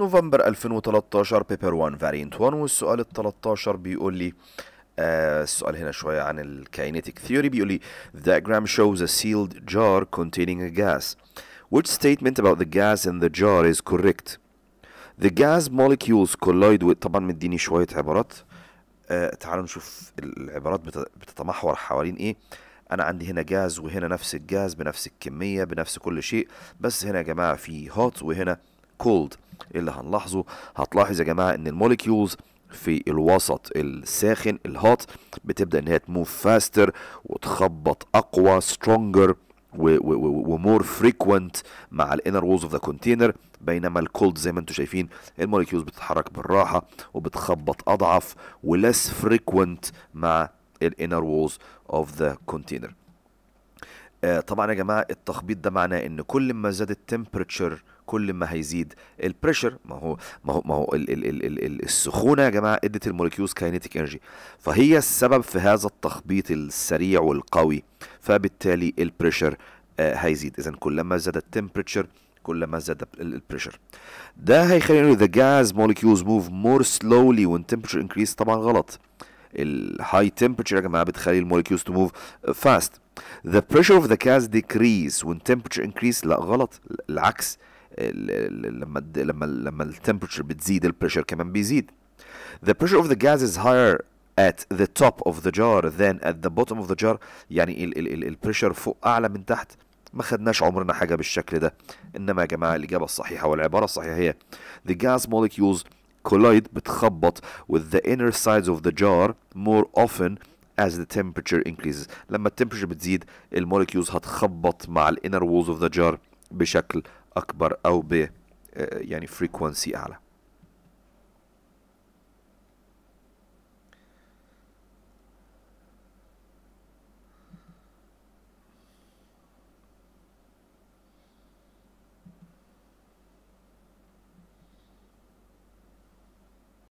نوفمبر 2013 بيبر 1 فارينت 1 والسؤال ال 13 بيقول لي آه السؤال هنا شوية عن الكاينيتيك ثيوري بيقول لي The diagram shows a sealed jar containing a gas. Which statement about the gas in the jar is correct? The gas molecules collide with طبعا مديني شوية عبارات آه تعالوا نشوف العبارات بت- بتتمحور حوالين ايه انا عندي هنا جاز وهنا نفس الجاز بنفس الكمية بنفس كل شيء بس هنا يا جماعة في hot وهنا cold اللي هنلاحظه هتلاحظ يا جماعة ان الموليكيولز في الوسط الساخن الهوت بتبدأ ان هي تموف فاستر وتخبط اقوى stronger ومور فريكوينت مع الانر وولز اوف ذا كونتينر بينما الكولد زي ما انتم شايفين الموليكيولز بتتحرك بالراحه وبتخبط اضعف ولس فريكوينت مع الانر وولز اوف ذا كونتينر آه، طبعا يا جماعه التخبيط ده معناه ان كل ما زاد التمبريتشر كل ما هيزيد البريشر ما هو ما هو ما هو ال ال ال ال ال السخونه يا جماعه ادت الموليكيولز كاينيتيك انرجي فهي السبب في هذا التخبيط السريع والقوي فبالتالي البريشر آه، هيزيد اذا كلما زاد التمبريتشر كلما زاد البريشر ده هيخلي the gas molecules move more slowly when temperature increase طبعا غلط الهاي temperature يا جماعه بتخلي الموليكيولز to move fast the pressure of the gas decrease when temperature increase لا غلط العكس ال- ال- لما الد- لما ال- لما التمبريتشر بتزيد البريشر كمان بيزيد the pressure of the gas is higher at the top of the jar than at the bottom of the jar يعني ال ال ال البريشر فوق اعلى من تحت ما خدناش عمرنا حاجه بالشكل ده انما يا جماعه الاجابه الصحيحه والعباره الصحيحه هي the gas molecules collide بتخبط with the inner sides of the jar more often as the temperature increases لما التمبريتشر بتزيد الموليكيولز هتخبط مع الانر walls of the jar بشكل اكبر او ب آه، يعني frequency اعلى